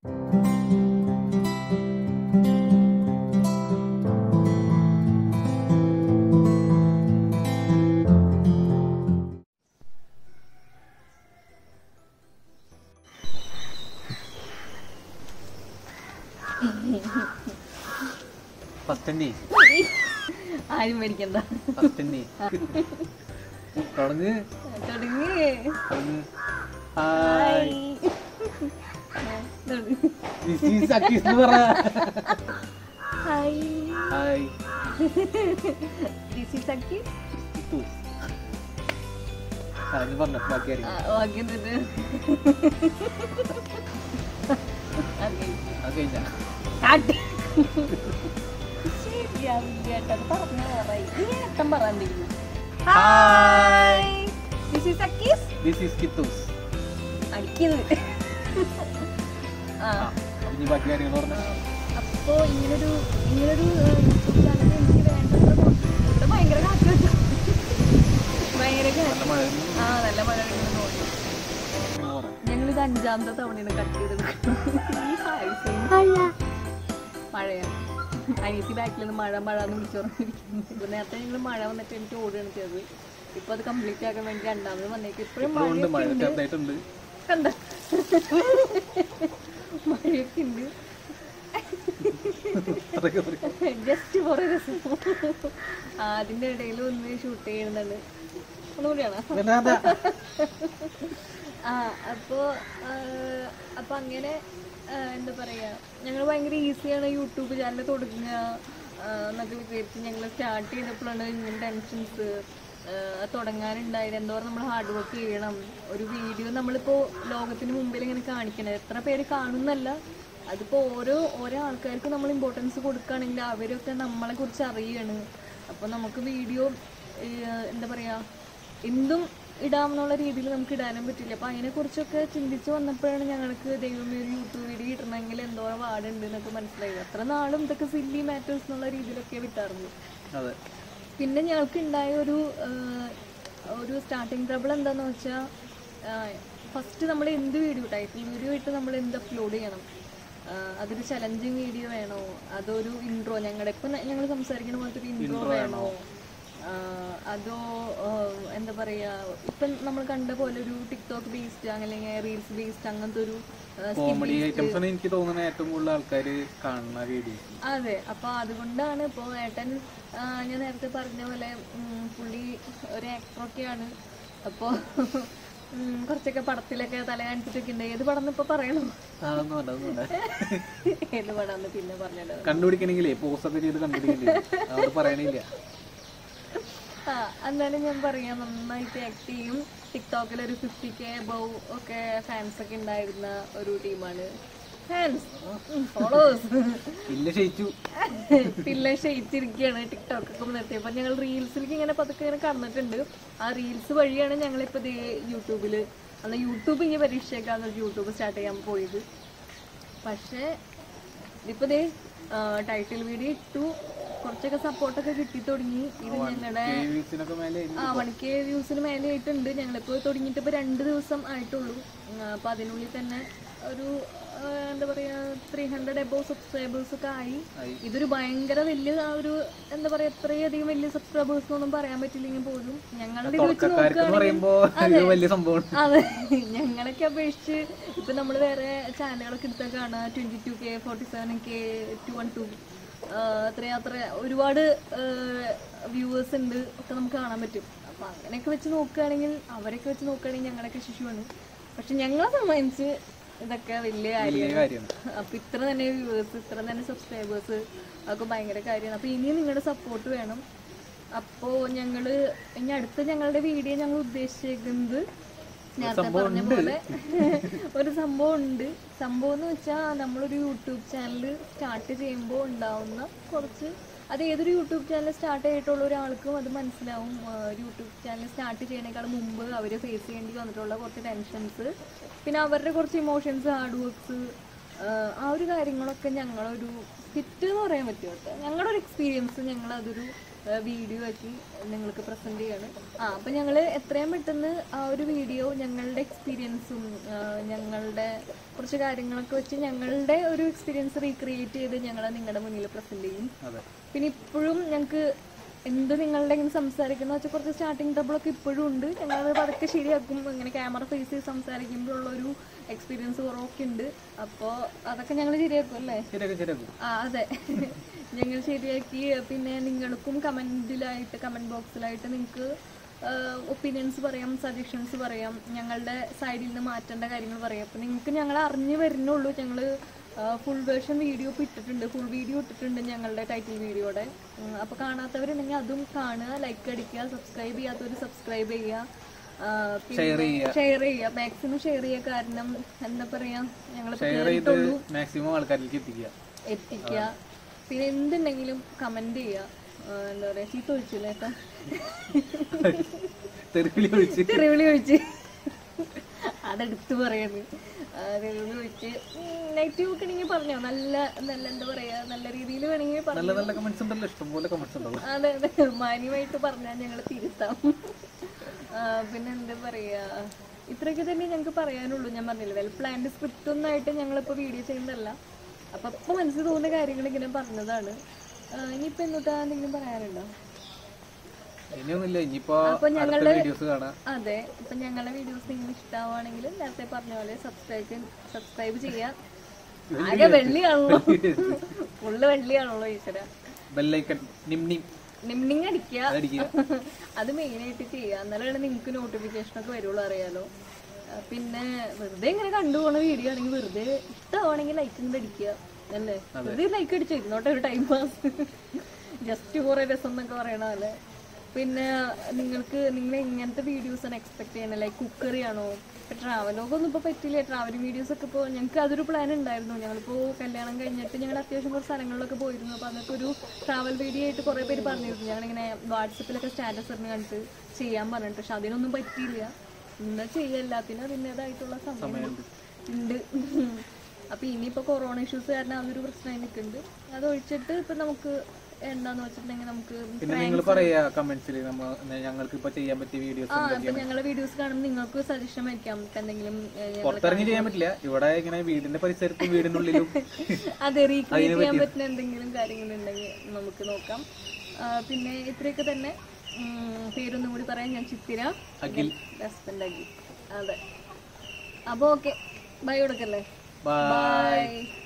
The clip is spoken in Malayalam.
ഫസ്റ്റ് തന്നെ ആരും മേടിക്കണ്ട ഫസ്റ്റ് തന്നെ തുടങ്ങ് തുടങ്ങി തുടങ്ങ് ഹായ് തുടങ്ങി This is Akis എന്ന് പറ hi hi this is Akki ഇത്തു ആ ഇത് പറഞ്ഞോ ബാക്കി ആയിരിക്കും ഓക്കെ എന്നിട്ട് അതെ അത് കഴിഞ്ഞാ കാട്ടി ശരിയാവില്ല കേട്ടോ പറഞ്ഞ പറയും ഈ ഏട്ടൻ പറയാണ്ടിരുന്നു hi this is Akkis this is Kithus അടിക്കുന്നത് ആ ആ അപ്പൊ ഇനി ബാക്കി കാര്യങ്ങൾ പറഞ്ഞു അപ്പോ ഇങ്ങനൊരു ഇങ്ങനൊരു യൂട്യൂബ് ചാനൽ എനിക്ക് വേണ്ടത്ര ഇവിടെ ഭയങ്കര കാറ്റ് വെച്ചു ഭയങ്കര കാറ്റ് നല്ല മഴ ആ നല്ല മഴ വരുന്നു തോന്നി ഞങ്ങളിത് അഞ്ചാമത്തെ തവണയാണ് കട്ട് ചെയ്തെടുക്കുന്നത് ഈ ആഴ്ചയിൽ മഴയാണ് അനിയത്തി ബാക്കിൽ നിന്ന് മഴ മഴ എന്ന് വിളിച്ചോണ്ടിരിക്കുന്നു ഇപ്പൊ നേരത്തെ ഞങ്ങൾ മഴ വന്നിട്ട് എനിക്ക് ഓടുകയാണ് ചെയ്തത് ഇപ്പൊ അത് കംപ്ലീറ്റ് ആക്കാൻ വേണ്ടി രണ്ടാമത് വന്നേക്ക് ഇപ്പോഴും ഉണ്ട് മഴ മഴയൊക്കെ ഉണ്ട് ചെറുതായിട്ടുണ്ട് കണ്ട മഴയൊക്കെ ഉണ്ട് അതൊക്കെ പറയും. ജസ്റ്റ് കുറെ രസം ആ, അതിന്റെ ഇടയിൽ ഒന്ന് ഷൂട്ട് ചെയ്യുന്നുണ്ട് ഒന്നുകൂടിയാണ് വല്ലാതെ. ആ അപ്പോ ആ, അപ്പൊ അങ്ങനെ ആ, എന്താ പറയാ ഞങ്ങൾ ഭയങ്കര ഈസിയാണ് യൂട്യൂബ് ചാനൽ തുടങ്ങുക ആ, എന്നൊക്കെ വിചാരിച്ച് ഞങ്ങൾ സ്റ്റാർട്ട് ചെയ്തപ്പോഴാണ് ഇങ്ങനെ ടെൻഷൻസ് തുടങ്ങാനുണ്ടായത് എന്തോരം നമ്മൾ ഹാർഡ് വർക്ക് ചെയ്യണം ഒരു വീഡിയോ നമ്മളിപ്പോൾ ലോകത്തിന് മുമ്പിൽ ഇങ്ങനെ കാണിക്കണം എത്ര പേര് കാണുന്നല്ല അതിപ്പോൾ ഓരോ ഓരോ ആൾക്കാർക്ക് നമ്മൾ ഇമ്പോർട്ടൻസ് കൊടുക്കുകയാണെങ്കിൽ അവരൊക്കെ നമ്മളെ കുറിച്ച് അറിയാണ് അപ്പോൾ നമുക്ക് വീഡിയോ എന്താ പറയുക എന്തും ഇടാമെന്നുള്ള രീതിയിൽ നമുക്ക് ഇടാനും പറ്റില്ല അപ്പോൾ അതിനെക്കുറിച്ചൊക്കെ ചിന്തിച്ച് വന്നപ്പോഴാണ് ഞങ്ങൾക്ക് ദൈവമേ ഒരു യൂട്യൂബ് വീഡിയോ ഇടണമെങ്കിൽ എന്തോരം പാടുണ്ട് എന്നൊക്കെ മനസ്സിലായത് അത്ര നാളും ഇതൊക്കെ സില്ലി മാറ്റേഴ്സ് എന്നുള്ള രീതിയിലൊക്കെ വിട്ടാറുള്ളൂ അതെ പിന്നെ ഞങ്ങൾക്ക് ഉണ്ടായ ഒരു ആ, ഒരു സ്റ്റാർട്ടിങ് ട്രബിൾ എന്താന്ന് വെച്ചാൽ ഫസ്റ്റ് നമ്മൾ എന്ത് വീഡിയോ ടൈറ്റിൽ വീഡിയോ ഇട്ട് നമ്മൾ എന്ത് അപ്ലോഡ് ചെയ്യണം ആ, അതൊരു ചലഞ്ചിങ് വീഡിയോ വേണോ അതൊരു ഇൻട്രോ ഞങ്ങളുടെ ഇപ്പം ഞങ്ങൾ സംസാരിക്കുന്ന പോലത്തെ ഒരു ഇൻട്രോ വേണോ ആ, അതോ ആ, എന്താ പറയുക ഇപ്പം നമ്മൾ കണ്ട പോലെ ഒരു ടിക്ടോക്ക് ബേസ്ഡ് അല്ലെങ്കിൽ റീൽസ് ബേസ്ഡ് അങ്ങനത്തെ ഒരു ആ, കോമഡി ഐറ്റംസ് ആണ് എനിക്ക് തോന്നുന്നത് ഏറ്റവും കൂടുതൽ ആൾക്കാർ കാണുന്ന വീഡിയോ അതെ അപ്പൊ അതുകൊണ്ടാണ് ഇപ്പോ ഏട്ടൻ ആ, ഞാൻ നേരത്തെ പറഞ്ഞ പോലെ ഉം, പുള്ളി ഒരു ആക്ടറൊക്കെയാണ് അപ്പോ ഉം, കുറച്ചൊക്കെ പടത്തിലൊക്കെ തല കാണിച്ചിട്ടൊക്കെ ഉണ്ട് ഏത് പടം ഇപ്പൊ പറയണോ അതൊന്നും വേണ്ട അതൊന്നും വേണ്ട ഏത് പടം പിന്നെ പറഞ്ഞല്ലോ കണ്ടുപിടിക്കണമെങ്കിലേ പോസ്റ്റ് ഒക്കെ ചെയ്ത് കണ്ടുപിടിക്കേണ്ടി വരും. അവിടെ പറയണില്ല ആ എന്നാലും ഞാൻ പറയാം നന്നായിട്ട് ആക്ട് ചെയ്യും ടിക്ടോക്കിൽ ഒരു ഫിഫ്റ്റി കെ ബൗ ഒക്കെ ഫാൻസ് ഒക്കെ ഉണ്ടായിരുന്ന ഒരു ടീമാണ് ഫാൻസ് ഫോളോവേഴ്സ് ഇല്ല ക്ഷയിച്ചു പിന്നെ ക്ഷയിച്ചിരിക്കുകയാണ് ടിക്ടോക്ക് ഒക്കെ നിർത്തിയപ്പോൾ ഞങ്ങൾ റീൽസിലേക്ക് ഇങ്ങനെ പതുക്കെ ഇങ്ങനെ കടന്നിട്ടുണ്ട് ആ റീൽസ് വഴിയാണ് ഞങ്ങളിപ്പോൾ ദേ യൂട്യൂബിൽ അന്ന് യൂട്യൂബ് ഇങ്ങനെ പരീക്ഷയൊക്കെയാണ് യൂട്യൂബ് സ്റ്റാർട്ട് ചെയ്യാൻ പോയത് പക്ഷേ ഇപ്പോൾ ദേ ടൈറ്റിൽ വീഡിയോ ഇട്ടു കുറച്ചൊക്കെ സപ്പോർട്ടൊക്കെ കിട്ടി തുടങ്ങി ഇത് ഞങ്ങളുടെ കേവീസിനൊക്കെ മേലെ ആ മണിക്ക് വ്യൂസിന് മേലെ ആയിട്ടുണ്ട് ഞങ്ങളിപ്പോൾ തുടങ്ങിയിട്ട് ഇപ്പോൾ രണ്ട് ദിവസം ആയിട്ടുള്ളൂ അപ്പോൾ അതിനുള്ളിൽ തന്നെ ഒരു ആ, എന്താ പറയുക ത്രീ ഹൺഡ്രഡ് എബോ സബ്സ്ക്രൈബേഴ്സ് ഒക്കെ ആയി ആയി. ഇതൊരു ഭയങ്കര വലിയ ആ ഒരു എന്താ പറയുക ഇത്രയധികം വലിയ സബ്സ്ക്രൈബേഴ്സ് ഒന്നും പറയാൻ പറ്റില്ലെങ്കിൽ പോലും ഞങ്ങളുടെ ഇത് വെച്ച് തുടക്കക്കാർക്ക് എന്ന് പറയുമ്പോ ഇത് വലിയ സംഭവമാണ് അതെ ഞങ്ങളൊക്കെ അപേക്ഷിച്ച് ഇപ്പൊ നമ്മൾ വേറെ ചാനലുകളൊക്കെ എടുത്താൽ കാണാം twenty two K forty seven K two one two അത്ര അത്ര ഒരുപാട് വ്യൂവേഴ്സ് ഉണ്ട് ഒക്കെ നമുക്ക് കാണാൻ പറ്റും അപ്പൊ അങ്ങനെയൊക്കെ വെച്ച് നോക്കുകയാണെങ്കിൽ അവരൊക്കെ വെച്ച് നോക്കുകയാണെങ്കിൽ ഞങ്ങളൊക്കെ ശിശുവാണ് പക്ഷെ ഞങ്ങളെ സംബന്ധിച്ച് ഇതൊക്കെ വലിയ വലിയ കാര്യമാണ് കാര്യമാണ് അപ്പൊ ഇത്ര തന്നെ വ്യൂവേഴ്സ് ഇത്ര തന്നെ സബ്സ്ക്രൈബേഴ്സ് അതൊക്കെ ഭയങ്കര കാര്യമാണ് അപ്പൊ ഇനിയും നിങ്ങളുടെ സപ്പോർട്ട് വേണം അപ്പോ ഞങ്ങള് ഇനി അടുത്ത ഞങ്ങളുടെ വീഡിയോ ഞങ്ങൾ ഉദ്ദേശിക്കുന്നത് നേരത്തെ പറഞ്ഞ പോലെ ഒരു സംഭവം ഉണ്ട് സംഭവം എന്ന് വെച്ചാൽ നമ്മളൊരു യൂട്യൂബ് ചാനൽ സ്റ്റാർട്ട് ചെയ്യുമ്പോൾ ഉണ്ടാവുന്ന കുറച്ച് അത് ഏതൊരു യൂട്യൂബ് ചാനൽ സ്റ്റാർട്ട് ചെയ്തിട്ടുള്ള ഒരാൾക്കും അത് മനസ്സിലാവും ആ, ഒരു യൂട്യൂബ് ചാനൽ സ്റ്റാർട്ട് ചെയ്യണേക്കാൾ മുമ്പ് അവർ ഫേസ് ചെയ്യേണ്ടി വന്നിട്ടുള്ള കുറച്ച് ടെൻഷൻസ് പിന്നെ അവരുടെ കുറച്ച് ഇമോഷൻസ് ഹാർഡ് വർക്ക്സ് ആഹ് ആ ഒരു കാര്യങ്ങളൊക്കെ ഞങ്ങളൊരു സ്കിറ്റ് എന്ന് പറയാൻ പറ്റുമോ കേട്ടോ ഞങ്ങളുടെ ഒരു എക്സ്പീരിയൻസ് ഞങ്ങൾ അതൊരു വീഡിയോ ആക്കി നിങ്ങൾക്ക് പ്രസന്റ് ചെയ്യാണ് ആ അപ്പം ഞങ്ങൾ എത്രയും പെട്ടെന്ന് ആ ഒരു വീഡിയോ ഞങ്ങളുടെ എക്സ്പീരിയൻസും ഞങ്ങളുടെ കുറച്ച് കാര്യങ്ങളൊക്കെ വെച്ച് ഞങ്ങളുടെ ഒരു എക്സ്പീരിയൻസ് റീക്രിയേറ്റ് ചെയ്ത് ഞങ്ങൾ നിങ്ങളുടെ മുന്നിൽ പ്രസന്റ് ചെയ്യും അതെ പിന്നെ ഇപ്പോഴും ഞങ്ങൾക്ക് എന്ത് നിങ്ങളുടെ ഇങ്ങനെ സംസാരിക്കുന്ന വെച്ചാൽ കുറച്ച് സ്റ്റാർട്ടിങ് ട്രബിളൊക്കെ ഇപ്പോഴും ഉണ്ട് ഞങ്ങളത് പതുക്കെ ശരിയാക്കും ഇങ്ങനെ ക്യാമറ ഫേസ് ചെയ്ത് സംസാരിക്കുമ്പോഴുള്ളൊരു എക്സ്പീരിയൻസ് കുറവൊക്കെ ഉണ്ട് അപ്പോൾ അതൊക്കെ ഞങ്ങൾ ശരിയാക്കും അല്ലേ ശരിയാക്കും ശരിയാക്കും ആ അതെ ഞങ്ങൾ ശരിയാക്കി പിന്നെ നിങ്ങൾക്കും കമൻറ്റിലായിട്ട് കമൻറ്റ് ബോക്സിലായിട്ട് നിങ്ങൾക്ക് ഒപ്പീനിയൻസ് പറയാം സജഷൻസ് പറയാം ഞങ്ങളുടെ സൈഡിൽ നിന്ന് മാറ്റേണ്ട കാര്യങ്ങൾ പറയാം അപ്പം നിങ്ങൾക്ക് ഞങ്ങൾ അറിഞ്ഞു വരുന്നുള്ളൂ ഞങ്ങൾ ഫുൾ വേർഷൻ വീഡിയോ ഇപ്പോൾ ഇട്ടിട്ടുണ്ട് ഫുൾ വീഡിയോ ഇട്ടിട്ടുണ്ട് ഞങ്ങളുടെ ടൈറ്റിൽ വീഡിയോയുടെ അപ്പോൾ കാണാത്തവരുണ്ടെങ്കിൽ അതും കാണുക ലൈക്ക് അടിക്കുക സബ്സ്ക്രൈബ് ചെയ്യാത്തവർ സബ്സ്ക്രൈബ് ചെയ്യുക ആ, ഷെയർ പിന്നെ ചെയ്യുക ഷെയർ ചെയ്യുക മാക്സിമം ഷെയർ ചെയ്യുക കാരണം എന്താ പറയാ ഞങ്ങൾ ഷെയർ ചെയ്ത് മാക്സിമം ആൾക്കാരിലേക്ക് എത്തിക്കുക എത്തിക്കുക പിന്നെ എന്തുണ്ടെങ്കിലും കമന്റ് ചെയ്യുക ആ, എന്താ പറയാ ചീത്ത ഒഴിച്ചില്ല കേട്ടോ തെരുവിളി ഒഴിച്ച് തെറിവിളി ഒഴിച്ച് അതെടുത്ത് പറയുന്നത് തെറിവിളി ഒഴിച്ച് നെഗറ്റീവ് ഒക്കെ ആണെങ്കിൽ പറഞ്ഞോ നല്ല നല്ല എന്താ പറയാ നല്ല രീതിയിൽ വേണമെങ്കിൽ പറഞ്ഞു നല്ല നല്ല കമന്റ്സ് ഉണ്ടല്ലോ ഇഷ്ടംപോലെ കമന്റ്സ് ഉണ്ടാവും അതെ അതെ മാന്യമായിട്ട് പറഞ്ഞാൽ ഞങ്ങൾ തിരുത്താം ആ, പിന്നെ എന്താ പറയാ ഇത്രയൊക്കെ തന്നെ ഞങ്ങൾക്ക് പറയാനുള്ളൂ ഞാൻ പറഞ്ഞില്ല വെൽ പ്ലാൻഡ് സ്ക്രിപ്റ്റ് ഒന്നായിട്ട് ഞങ്ങളിപ്പോൾ വീഡിയോ ചെയ്യുന്നതല്ല അപ്പൊ ഇപ്പൊ മനസ്സിൽ തോന്നുന്ന കാര്യങ്ങൾ ഇങ്ങനെ പറഞ്ഞതാണ് ആ, ഇനിയിപ്പോ എന്നിട്ട് എന്തെങ്കിലും പറയാനുണ്ടോ ഇനിയൊന്നുമില്ല ഇനിയിപ്പോ അപ്പൊ അടുത്ത ഞങ്ങളുടെ വീഡിയോസ് കാണാം അതെ ഇപ്പൊ ഞങ്ങളുടെ വീഡിയോസ് നിങ്ങൾ ഇഷ്ടമാണെങ്കിൽ നേരത്തെ പറഞ്ഞ പോലെ സബ്സ്ക്രൈബ് സബ്സ്ക്രൈബ് ചെയ്യാം ആകെ വെള്ളിയാണല്ലോ ഫുള്ള് വെള്ളിയാണല്ലോ ഈശ്വര ബെല്ലൈക്കൺ നിം നിം നിമ്മിങ് അടിക്കുക അതടിക്കുക അത് മെയിനായിട്ട് ചെയ്യുക എന്നാലാണ് നിങ്ങൾക്ക് നോട്ടിഫിക്കേഷൻ ഒക്കെ വരുള്ളൂ അറിയാലോ ആ, പിന്നെ വെറുതെ ഇങ്ങനെ കണ്ടുപോണ വീഡിയോ ആണെങ്കിൽ വെറുതെ ഇഷ്ടമാണെങ്കിൽ ലൈക്ക് ഇങ്ങോട്ട് അടിക്കുക അല്ലേ വെറുതെ ലൈക്ക് അടിച്ചു ഇരുന്നോട്ടെ ഒരു ടൈം പാസ് ജസ്റ്റ് കുറെ രസം എന്നൊക്കെ പറയണ പോലെ പിന്നെ നിങ്ങൾക്ക് നിങ്ങൾ എങ്ങനത്തെ വീഡിയോസാണ് എക്സ്പെക്ട് ചെയ്യണത് ലൈക്ക് കുക്കറി ആണോ ഇപ്പം ട്രാവലോഗ് ഒന്നും ഇപ്പോൾ പറ്റില്ല ട്രാവലിംഗ് വീഡിയോസ് ഒക്കെ ഇപ്പോൾ ഞങ്ങൾക്ക് അതൊരു പ്ലാൻ ഉണ്ടായിരുന്നു ഞങ്ങളിപ്പോൾ കല്യാണം കഴിഞ്ഞിട്ട് ഞങ്ങൾ അത്യാവശ്യം കുറച്ച് സ്ഥലങ്ങളിലൊക്കെ പോയിരുന്നു അപ്പോൾ അതൊക്കെ ഒരു ട്രാവൽ വീഡിയോ ആയിട്ട് കുറേ പേര് പറഞ്ഞിരുന്നു ഞങ്ങളിങ്ങനെ വാട്സപ്പിലൊക്കെ സ്റ്റാറ്റസ് ഇടുന്ന കണ്ടിട്ട് ചെയ്യാൻ പറഞ്ഞിട്ട് പക്ഷെ അതിനൊന്നും പറ്റിയില്ല എന്നാ ചെയ്യുക എല്ലാത്തിനും അതിൻ്റെതായിട്ടുള്ള സമയം ഉണ്ട് അപ്പൊ ഇനിയിപ്പോ കൊറോണ ഇഷ്യൂസ് കാരണം അതൊരു പ്രശ്നമായി നിൽക്കുന്നുണ്ട് അത് ഒഴിച്ചിട്ട് ഇപ്പൊ നമുക്ക് എന്താന്ന് വെച്ചിട്ടുണ്ടെങ്കിൽ നമുക്ക് പിന്നെ നിങ്ങൾ പറയാ കമന്റ്സിൽ നമ്മ ഞങ്ങൾക്ക് ഇപ്പൊ ചെയ്യാൻ പറ്റിയ വീഡിയോസ് ആ ഇപ്പൊ ഞങ്ങളുടെ വീഡിയോസ് കാണുമ്പോൾ നിങ്ങൾക്ക് സജഷൻ ആയിരിക്കാം നമുക്ക് എന്തെങ്കിലും ഏ, ഞങ്ങൾ പുറത്തിറങ്ങി ചെയ്യാൻ പറ്റില്ല ഇവിടെ ഇങ്ങനെ വീടിന്റെ പരിസരത്തും വീടിനുള്ളിലും അതെ റീക്രിയേറ്റ് ചെയ്യാൻ പറ്റുന്ന എന്തെങ്കിലും കാര്യങ്ങളുണ്ടെങ്കിൽ നമുക്ക് നോക്കാം ആ, പിന്നെ ഇത്രയൊക്കെ തന്നെ ഉം, പേരൊന്നും കൂടി പറയാം ഞാൻ ചിത്തിര അഖിൽ ഹസ്ബൻഡ് അഖിൽ അതെ അപ്പൊ ഓക്കെ ബൈ കൊടുക്കല്ലേ ബൈ ബൈ